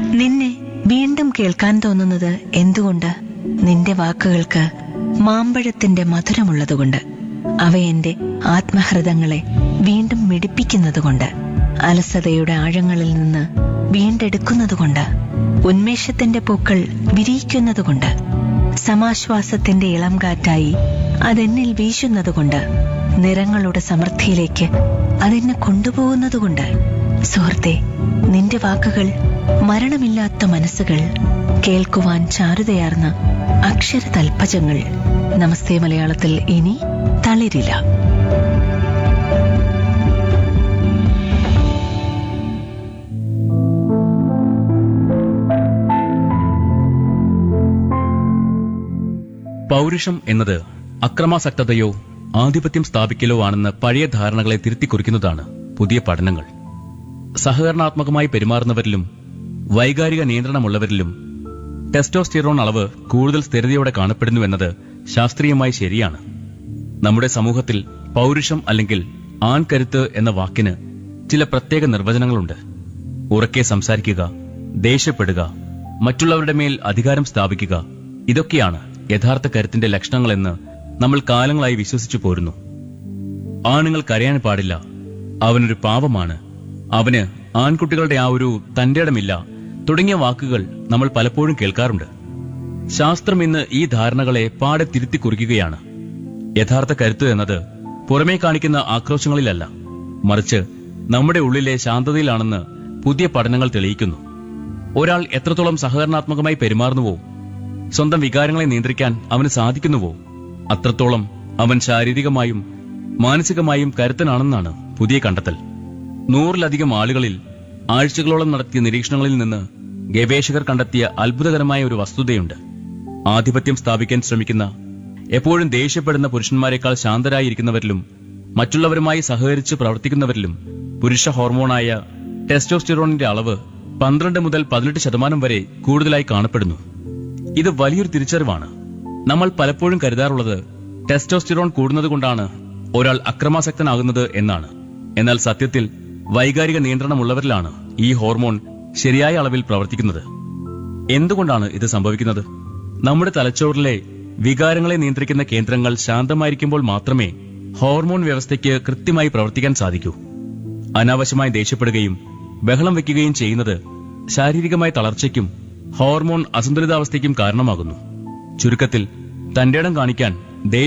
നിന്നെ വീണ്ടും കേൾക്കാൻ തോന്നുന്നത് എന്തുകൊണ്ട് നിന്റെ വാക്കുകൾക്ക് മാമ്പഴത്തിന്റെ മധുരമുള്ളതുകൊണ്ട് അവ എന്റെ ആത്മഹൃദങ്ങളെ വീണ്ടും മിടിപ്പിക്കുന്നതുകൊണ്ട് അലസതയുടെ ആഴങ്ങളിൽ നിന്ന് വീണ്ടെടുക്കുന്നതുകൊണ്ട് ഉന്മേഷത്തിന്റെ പൂക്കൾ വിരിയിക്കുന്നതുകൊണ്ട് സമാശ്വാസത്തിന്റെ ഇളം കാറ്റായി അതെന്നിൽ വീശുന്നതുകൊണ്ട് നിറങ്ങളുടെ സമൃദ്ധിയിലേക്ക് അതെന്നെ കൊണ്ടുപോകുന്നതുകൊണ്ട് സുഹൃത്തെ നിന്റെ വാക്കുകൾ മരണമില്ലാത്ത മനസ്സുകൾ കേൾക്കുവാൻ ചാരുതയാർന്ന അക്ഷര തൽപ്പജങ്ങൾ നമസ്തേ മലയാളത്തിൽ ഇനി തളിരില്ല പൗരുഷം എന്നത് അക്രമാസക്തതയോ ആധിപത്യം സ്ഥാപിക്കലോ ആണെന്ന് പഴയ ധാരണകളെ തിരുത്തിക്കുറിക്കുന്നതാണ് പുതിയ പഠനങ്ങൾ സഹകരണാത്മകമായി പെരുമാറുന്നവരിലും വൈകാരിക നിയന്ത്രണമുള്ളവരിലും ടെസ്റ്റോസ്റ്റിറോൺ അളവ് കൂടുതൽ സ്ഥിരതയോടെ കാണപ്പെടുന്നുവെന്നത് ശാസ്ത്രീയമായി ശരിയാണ് നമ്മുടെ സമൂഹത്തിൽ പൗരുഷം അല്ലെങ്കിൽ ആൺകരുത്ത് എന്ന വാക്കിന് ചില പ്രത്യേക നിർവചനങ്ങളുണ്ട് ഉറക്കെ സംസാരിക്കുക ദേഷ്യപ്പെടുക മറ്റുള്ളവരുടെ മേൽ അധികാരം സ്ഥാപിക്കുക ഇതൊക്കെയാണ് യഥാർത്ഥ കരുത്തിന്റെ ലക്ഷണങ്ങളെന്ന് നമ്മൾ കാലങ്ങളായി വിശ്വസിച്ചു പോരുന്നു ആണുങ്ങൾ കരയാൻ പാടില്ല അവനൊരു പാവമാണ് അവന് ആൺകുട്ടികളുടെ ആ ഒരു തന്റേടമില്ല തുടങ്ങിയ വാക്കുകൾ നമ്മൾ പലപ്പോഴും കേൾക്കാറുണ്ട് ശാസ്ത്രം ഇന്ന് ഈ ധാരണകളെ പാടെ തിരുത്തി കുറിക്കുകയാണ് യഥാർത്ഥ കരുത്ത് എന്നത് പുറമേ കാണിക്കുന്ന ആക്രോശങ്ങളിലല്ല മറിച്ച് നമ്മുടെ ഉള്ളിലെ ശാന്തതയിലാണെന്ന് പുതിയ പഠനങ്ങൾ തെളിയിക്കുന്നു ഒരാൾ എത്രത്തോളം സഹകരണാത്മകമായി പെരുമാറുന്നുവോ സ്വന്തം വികാരങ്ങളെ നിയന്ത്രിക്കാൻ അവന് സാധിക്കുന്നുവോ അത്രത്തോളം അവൻ ശാരീരികമായും മാനസികമായും കരുത്തനാണെന്നാണ് പുതിയ കണ്ടെത്തൽ നൂറിലധികം ആളുകളിൽ ആഴ്ചകളോളം നടത്തിയ നിരീക്ഷണങ്ങളിൽ നിന്ന് ഗവേഷകർ കണ്ടെത്തിയ അത്ഭുതകരമായ ഒരു വസ്തുതയുണ്ട് ആധിപത്യം സ്ഥാപിക്കാൻ ശ്രമിക്കുന്ന എപ്പോഴും ദേഷ്യപ്പെടുന്ന പുരുഷന്മാരെക്കാൾ ശാന്തരായിരിക്കുന്നവരിലും മറ്റുള്ളവരുമായി സഹകരിച്ച് പ്രവർത്തിക്കുന്നവരിലും പുരുഷ ഹോർമോണായ ടെസ്റ്റോസ്റ്റിറോണിന്റെ അളവ് പന്ത്രണ്ട് മുതൽ പതിനെട്ട് ശതമാനം വരെ കൂടുതലായി കാണപ്പെടുന്നു ഇത് വലിയൊരു തിരിച്ചറിവാണ് നമ്മൾ പലപ്പോഴും കരുതാറുള്ളത് ടെസ്റ്റോസ്റ്റിറോൺ കൂടുന്നതുകൊണ്ടാണ് ഒരാൾ അക്രമാസക്തനാകുന്നത് എന്നാണ് എന്നാൽ സത്യത്തിൽ വൈകാരിക നിയന്ത്രണമുള്ളവരിലാണ് ഈ ഹോർമോൺ ശരിയായ അളവിൽ പ്രവർത്തിക്കുന്നത് എന്തുകൊണ്ടാണ് ഇത് സംഭവിക്കുന്നത് നമ്മുടെ തലച്ചോറിലെ വികാരങ്ങളെ നിയന്ത്രിക്കുന്ന കേന്ദ്രങ്ങൾ ശാന്തമായിരിക്കുമ്പോൾ മാത്രമേ ഹോർമോൺ വ്യവസ്ഥയ്ക്ക് കൃത്യമായി പ്രവർത്തിക്കാൻ സാധിക്കൂ അനാവശ്യമായി ദേഷ്യപ്പെടുകയും ബഹളം വെക്കുകയും ചെയ്യുന്നത് ശാരീരികമായ തളർച്ചയ്ക്കും ഹോർമോൺ അസന്തുലിതാവസ്ഥയ്ക്കും കാരണമാകുന്നു ചുരുക്കത്തിൽ തന്റേടം കാണിക്കാൻ